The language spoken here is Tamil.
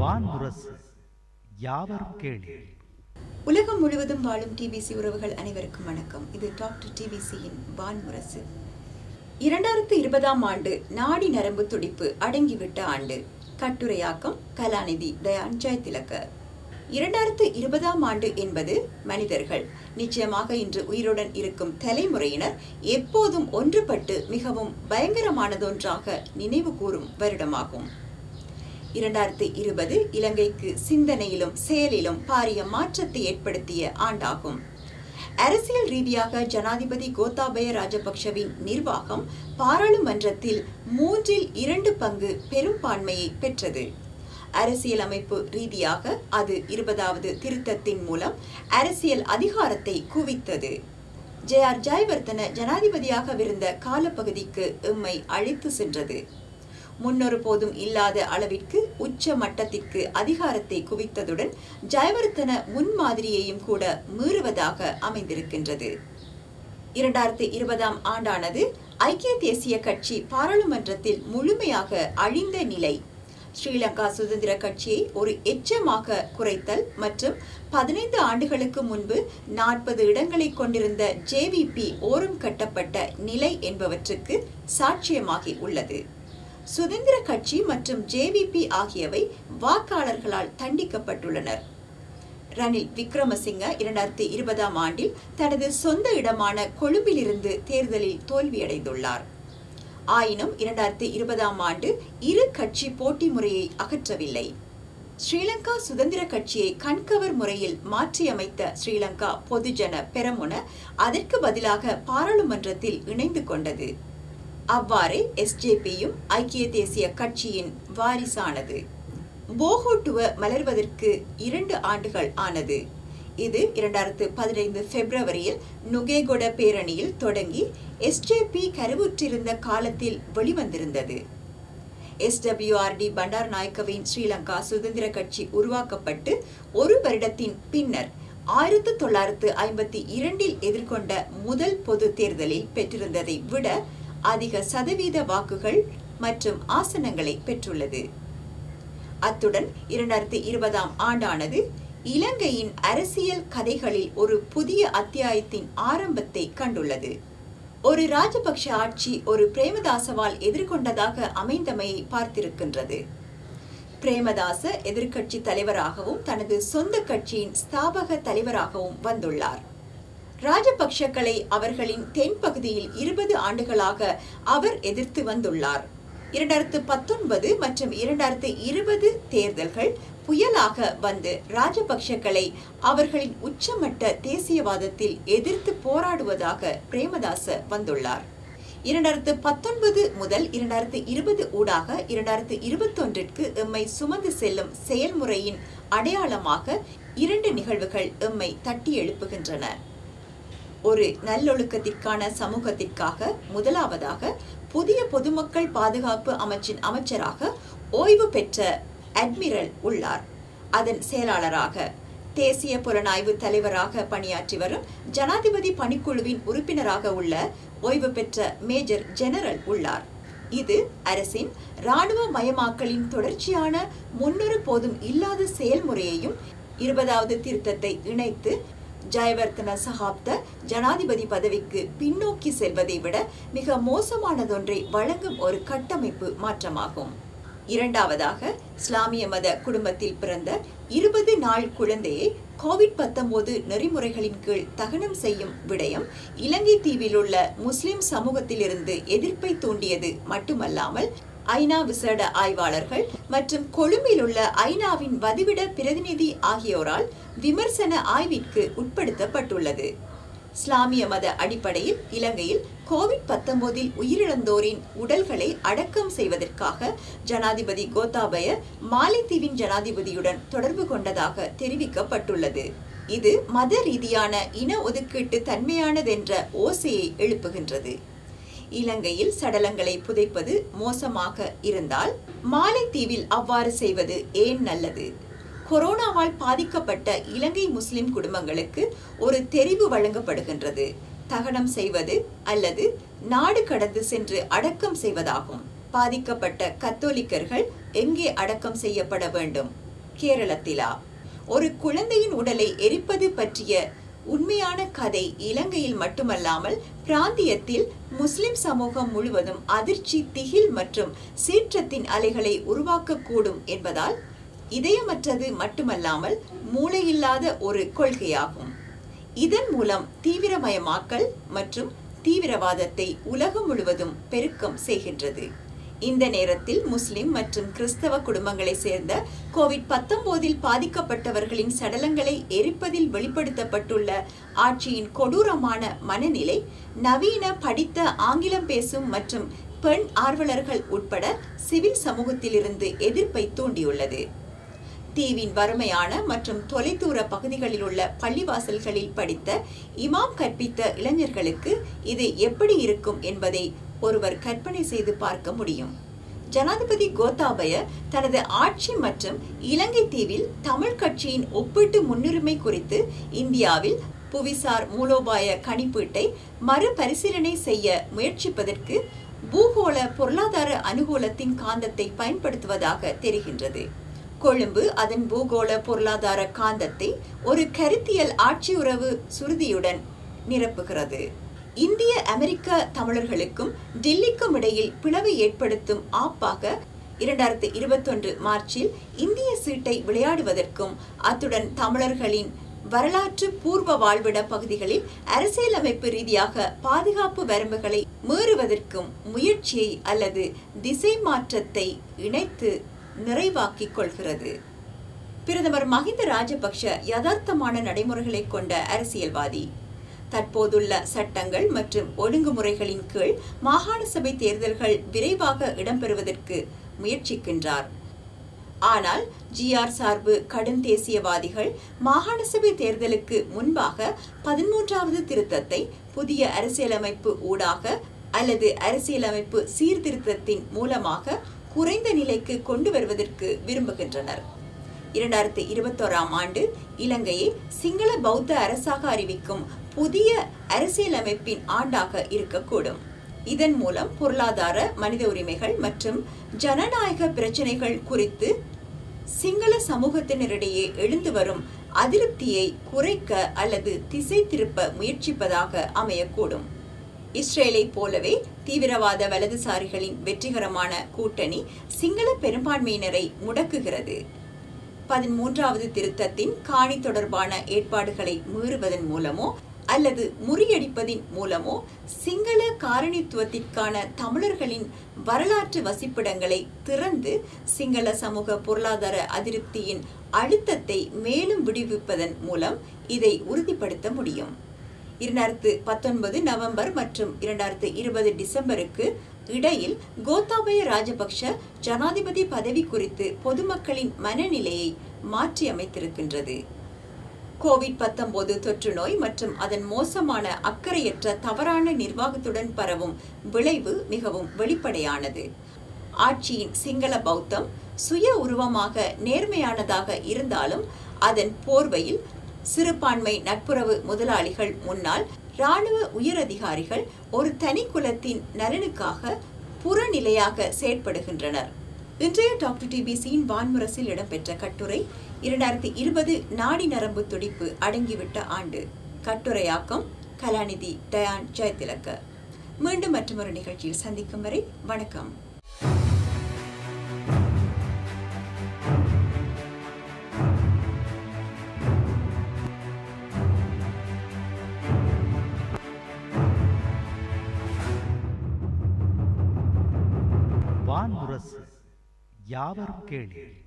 வான்முரசு யாவரும் கேளு உலகம் முழுவதும் வாழும் டிபிசி உறவுகள் அனைவருக்கும் வணக்கம் இது டாக்டர் டிபிசியின் வான்முரசு இரண்டாயிரத்து இருபதாம் ஆண்டு நாடி நரம்பு துடிப்பு அடங்கிவிட்ட ஆண்டு கட்டுரையாக்கம் கலாநிதி தயான் ஜெயதிலக இரண்டாயிரத்து இருபதாம் ஆண்டு என்பது மனிதர்கள் நிச்சயமாக இன்று உயிருடன் இருக்கும் தலைமுறையினர் எப்போதும் ஒன்றுபட்டு மிகவும் பயங்கரமானதொன்றாக நினைவு கூறும் வருடமாகும் இரண்டாயிரத்தி இருபது இலங்கைக்கு சிந்தனையிலும் செயலிலும் பாரிய மாற்றத்தை ஏற்படுத்திய ஆண்டாகும் அரசியல் ரீதியாக ஜனாதிபதி கோத்தாபய ராஜபக்ஷவின் நிர்வாகம் பாராளுமன்றத்தில் மூன்றில் இரண்டு பங்கு பெரும்பான்மையை பெற்றது அரசியலமைப்பு ரீதியாக அது இருபதாவது திருத்தத்தின் மூலம் அரசியல் அதிகாரத்தை குவித்தது ஜே ஆர் ஜெயவர்தன ஜனாதிபதியாகவிருந்த காலப்பகுதிக்கு எம்மை அழைத்து சென்றது முன்னொரு போதும் இல்லாத அளவிற்கு உச்ச மட்டத்திற்கு அதிகாரத்தை குவித்ததுடன் ஜெயவர்தன முன்மாதிரியையும் கூட மீறுவதாக அமைந்திருக்கின்றது இரண்டாயிரத்தி இருபதாம் ஆண்டானது ஐக்கிய தேசிய கட்சி பாராளுமன்றத்தில் முழுமையாக அழிந்த நிலை ஸ்ரீலங்கா சுதந்திர கட்சியை ஒரு எச்சமாக குறைத்தல் மற்றும் பதினைந்து ஆண்டுகளுக்கு முன்பு நாற்பது இடங்களை கொண்டிருந்த ஜேவிபி ஓரம் கட்டப்பட்ட நிலை என்பவற்றுக்கு சாட்சியமாகி உள்ளது சுதந்திர கட்சி மற்றும் ஜேவிபி ஆகியவை வாக்காளர்களால் தண்டிக்கப்பட்டுள்ளனர் ரணில் விக்ரமசிங்க இரண்டாயிரத்தி இருபதாம் ஆண்டில் தனது சொந்த இடமான கொழும்பிலிருந்து தேர்தலில் தோல்வியடைந்துள்ளார் ஆயினும் இரண்டாயிரத்தி இருபதாம் ஆண்டு இரு கட்சி போட்டி முறையை அகற்றவில்லை ஸ்ரீலங்கா சுதந்திர கட்சியை கண்கவர் முறையில் மாற்றியமைத்த ஸ்ரீலங்கா பொதுஜன பெரமுன அதற்கு பதிலாக பாராளுமன்றத்தில் இணைந்து கொண்டது அவ்வாறே எஸ்ஜேபியும் ஐக்கிய தேசிய கட்சியின் வாரிசானது போகோட்டுவ மலர்வதற்கு இரண்டு ஆண்டுகள் ஆனது இது இரண்டாயிரத்து பதினைந்து பிப்ரவரியில் நுகேகொட பேரணியில் தொடங்கி எஸ்ஜேபி கருவுற்றிருந்த காலத்தில் வெளிவந்திருந்தது எஸ்டபிள்யூஆர்டி பண்டார் நாயக்கவின் ஸ்ரீலங்கா சுதந்திர கட்சி உருவாக்கப்பட்டு ஒரு வருடத்தின் பின்னர் ஆயிரத்து தொள்ளாயிரத்து ஐம்பத்தி இரண்டில் எதிர்கொண்ட முதல் பொது தேர்தலில் பெற்றிருந்ததை விட அதிக சதவீத வாக்குகள் மற்றும் ஆசனங்களை பெற்றுள்ளது அத்துடன் இரண்டாயிரத்தி இருபதாம் ஆண்டானது இலங்கையின் அரசியல் கதைகளில் ஒரு புதிய அத்தியாயத்தின் ஆரம்பத்தை கண்டுள்ளது ஒரு ராஜபக்ஷ ஆட்சி ஒரு பிரேமதாசவால் எதிர்கொண்டதாக அமைந்தமையை பார்த்திருக்கின்றது பிரேமதாச எதிர்க்கட்சி தலைவராகவும் தனது சொந்த கட்சியின் ஸ்தாபக தலைவராகவும் வந்துள்ளார் ராஜபக்ஷக்களை அவர்களின் தென்பகுதியில் இருபது ஆண்டுகளாக அவர் எதிர்த்து வந்துள்ளார் இரண்டாயிரத்து பத்தொன்பது மற்றும் இரண்டாயிரத்து இருபது தேர்தல்கள் புயலாக வந்து ராஜபக்ஷக்களை அவர்களின் உச்சமட்ட தேசியவாதத்தில் எதிர்த்து போராடுவதாக பிரேமதாச வந்துள்ளார் இரண்டாயிரத்து பத்தொன்பது முதல் இரண்டாயிரத்து இருபது ஊடாக இரண்டாயிரத்து இருபத்தொன்றிற்கு எம்மை சுமந்து செல்லும் செயல்முறையின் அடையாளமாக இரண்டு நிகழ்வுகள் எம்மை தட்டி எழுப்புகின்றன ஒரு நல்லொழுக்கத்திற்கான சமூகத்திற்காக முதலாவதாக புதிய பொதுமக்கள் பாதுகாப்பு அமைச்சின் அமைச்சராக ஓய்வு பெற்ற அட்மிரல் உள்ளார் அதன் செயலாளராக தேசிய புலனாய்வு தலைவராக பணியாற்றி வரும் ஜனாதிபதி பணிக்குழுவின் உறுப்பினராக உள்ள ஓய்வு பெற்ற மேஜர் ஜெனரல் உள்ளார் இது அரசின் இராணுவ மயமாக்கலின் தொடர்ச்சியான முன்னொரு போதும் இல்லாத செயல்முறையையும் இருபதாவது திருத்தத்தை இணைத்து ஜெயவர்தன சகாப்த ஜனாதிபதி பதவிக்கு பின்னோக்கி செல்வதை விட மிக மோசமானதொன்றை வழங்கும் ஒரு கட்டமைப்பு மாற்றமாகும் இரண்டாவதாக இஸ்லாமிய மத குடும்பத்தில் பிறந்த இருபது நாள் குழந்தையை கோவிட் பத்தொன்பது நெறிமுறைகளின் கீழ் தகனம் செய்யும் விடயம் இலங்கை தீவில் உள்ள முஸ்லிம் சமூகத்திலிருந்து எதிர்ப்பை தூண்டியது மட்டுமல்லாமல் ஐநா விசேட ஆய்வாளர்கள் மற்றும் கொழும்பில் உள்ள ஐநாவின் வதிவிட பிரதிநிதி ஆகியோரால் விமர்சன ஆய்விற்கு உட்படுத்தப்பட்டுள்ளது இஸ்லாமிய மத அடிப்படையில் இலங்கையில் கோவிட் பத்தொன்பதில் உயிரிழந்தோரின் உடல்களை அடக்கம் செய்வதற்காக ஜனாதிபதி கோத்தாபய மாலைத்தீவின் ஜனாதிபதியுடன் தொடர்பு கொண்டதாக தெரிவிக்கப்பட்டுள்ளது இது மத ரீதியான இன ஒதுக்கீட்டு தன்மையானதென்ற ஓசையை எழுப்புகின்றது இலங்கையில் சடலங்களை புதைப்பது மோசமாக இருந்தால் மாலைத்தீவில் அவ்வாறு செய்வது ஏன் நல்லது கொரோனாவால் பாதிக்கப்பட்ட இலங்கை முஸ்லிம் குடும்பங்களுக்கு ஒரு தெரிவு வழங்கப்படுகின்றது தகனம் செய்வது அல்லது நாடு கடந்து சென்று அடக்கம் செய்வதாகும் பாதிக்கப்பட்ட கத்தோலிக்கர்கள் எங்கே அடக்கம் செய்யப்பட வேண்டும் கேரளத்திலா ஒரு குழந்தையின் உடலை எரிப்பது பற்றிய உண்மையான கதை இலங்கையில் மட்டுமல்லாமல் பிராந்தியத்தில் முஸ்லிம் சமூகம் முழுவதும் அதிர்ச்சி திகில் மற்றும் சீற்றத்தின் அலைகளை உருவாக்கக்கூடும் என்பதால் இதயமற்றது மட்டுமல்லாமல் மூளையில்லாத ஒரு கொள்கையாகும் இதன் மூலம் தீவிரமயமாக்கல் மற்றும் தீவிரவாதத்தை உலகம் முழுவதும் பெருக்கம் செய்கின்றது இந்த நேரத்தில் முஸ்லிம் மற்றும் கிறிஸ்தவ குடும்பங்களை சேர்ந்த கோவிட் பத்தொன்பதில் பாதிக்கப்பட்டவர்களின் சடலங்களை எரிப்பதில் வெளிப்படுத்தப்பட்டுள்ள ஆட்சியின் கொடூரமான மனநிலை நவீன படித்த ஆங்கிலம் பேசும் மற்றும் பெண் ஆர்வலர்கள் உட்பட சிவில் சமூகத்திலிருந்து எதிர்ப்பை தூண்டியுள்ளது தீவின் வறுமையான மற்றும் தொலைதூர பகுதிகளில் உள்ள பள்ளிவாசல்களில் படித்த இமாம் கற்பித்த இளைஞர்களுக்கு இது எப்படி இருக்கும் என்பதை ஒருவர் கற்பனை செய்து பார்க்க முடியும் ஜனாதிபதி கோத்தாபய தனது ஆட்சி மற்றும் இலங்கை தீவில் தமிழ் கட்சியின் ஒப்பீட்டு முன்னுரிமை குறித்து இந்தியாவில் புவிசார் மூலோபாய கணிப்பீட்டை மறுபரிசீலனை செய்ய முயற்சிப்பதற்கு பூகோள பொருளாதார அனுகூலத்தின் காந்தத்தை பயன்படுத்துவதாக தெரிகின்றது கொழும்பு அதன் பூகோள பொருளாதார காந்தத்தை ஒரு கருத்தியல் ஆட்சியுறவு சுருதியுடன் நிரப்புகிறது இந்திய அமெரிக்க தமிழர்களுக்கும் டில்லிக்கும் இடையில் பிளவை ஏற்படுத்தும் ஆப்பாக இரண்டாயிரத்தி இருபத்தொன்று மார்ச்சில் இந்திய சீட்டை விளையாடுவதற்கும் அத்துடன் தமிழர்களின் வரலாற்று பூர்வ வாழ்விட பகுதிகளில் அரசியலமைப்பு ரீதியாக பாதுகாப்பு வரம்புகளை மீறுவதற்கும் முயற்சியை அல்லது திசை மாற்றத்தை இணைத்து நிறைவாக்கிக் கொள்கிறது பிரதமர் மஹிந்த ராஜபக்ஷ யதார்த்தமான நடைமுறைகளை கொண்ட அரசியல்வாதி தற்போதுள்ள சட்டங்கள் மற்றும் ஒழுங்குமுறைகளின் கீழ் மாகாண சபை தேர்தல்கள் விரைவாக இடம்பெறுவதற்கு முயற்சிக்கின்றார் ஆனால் ஜிஆர் சார்பு கடும் தேசியவாதிகள் மாகாண சபை தேர்தலுக்கு முன்பாக பதிமூன்றாவது திருத்தத்தை புதிய அரசியலமைப்பு ஊடாக அல்லது அரசியலமைப்பு சீர்திருத்தத்தின் மூலமாக குறைந்த நிலைக்கு கொண்டு வருவதற்கு விரும்புகின்றனர் இரண்டாயிரத்தி இருபத்தோராம் ஆண்டு இலங்கையை சிங்கள பௌத்த அரசாக அறிவிக்கும் புதிய அரசியலமைப்பின் ஆண்டாக இருக்கக்கூடும் இதன் மூலம் பொருளாதார மனித உரிமைகள் மற்றும் ஜனநாயக பிரச்சினைகள் குறித்து சிங்கள சமூகத்தினரிடையே எழுந்து வரும் அதிருப்தியை குறைக்க அல்லது திசை திருப்ப முயற்சிப்பதாக அமையக்கூடும் இஸ்ரேலை போலவே தீவிரவாத வலதுசாரிகளின் வெற்றிகரமான கூட்டணி சிங்கள பெரும்பான்மையினரை முடக்குகிறது பதிமூன்றாவது திருத்தத்தின் காணி தொடர்பான ஏற்பாடுகளை மீறுவதன் மூலமோ அல்லது முறியடிப்பதின் மூலமோ சிங்கள காரணித்துவத்திற்கான தமிழர்களின் வரலாற்று வசிப்பிடங்களை திறந்து சிங்கள சமூக பொருளாதார அதிருப்தியின் அழுத்தத்தை மேலும் விடுவிப்பதன் மூலம் இதை உறுதிப்படுத்த முடியும் இரண்டாயிரத்து பத்தொன்பது நவம்பர் மற்றும் இரண்டாயிரத்து இருபது டிசம்பருக்கு இடையில் கோத்தாபய ராஜபக்ஷ ஜனாதிபதி பதவி குறித்து பொதுமக்களின் மனநிலையை மாற்றி அமைத்திருக்கின்றது கோவிட் பத்தொன்பது தொற்று நோய் மற்றும் அதன் மோசமான அக்கறையற்ற தவறான நிர்வாகத்துடன் பரவும் விளைவு மிகவும் வெளிப்படையானது ஆட்சியின் சிங்கள பௌத்தம் சுய உருவமாக நேர்மையானதாக இருந்தாலும் அதன் போர்வையில் சிறுபான்மை நட்புறவு முதலாளிகள் முன்னால் ராணுவ உயரதிகாரிகள் ஒரு தனி குலத்தின் நலனுக்காக புறநிலையாக செயற்படுகின்றனர் இன்றைய டாக்டர் டிபிசியின் வான்முரசில் இடம்பெற்ற கட்டுரை இரண்டாயிரத்தி இருபது நாடி நரம்பு துடிப்பு அடங்கிவிட்ட ஆண்டு கட்டுரையாக்கம் கலாநிதி டயான் ஜெயதிலக்க மீண்டும் மற்றொரு நிகழ்ச்சியில் சந்திக்கும் வரை வணக்கம் வான்முரசு யாவரும் கேளீர்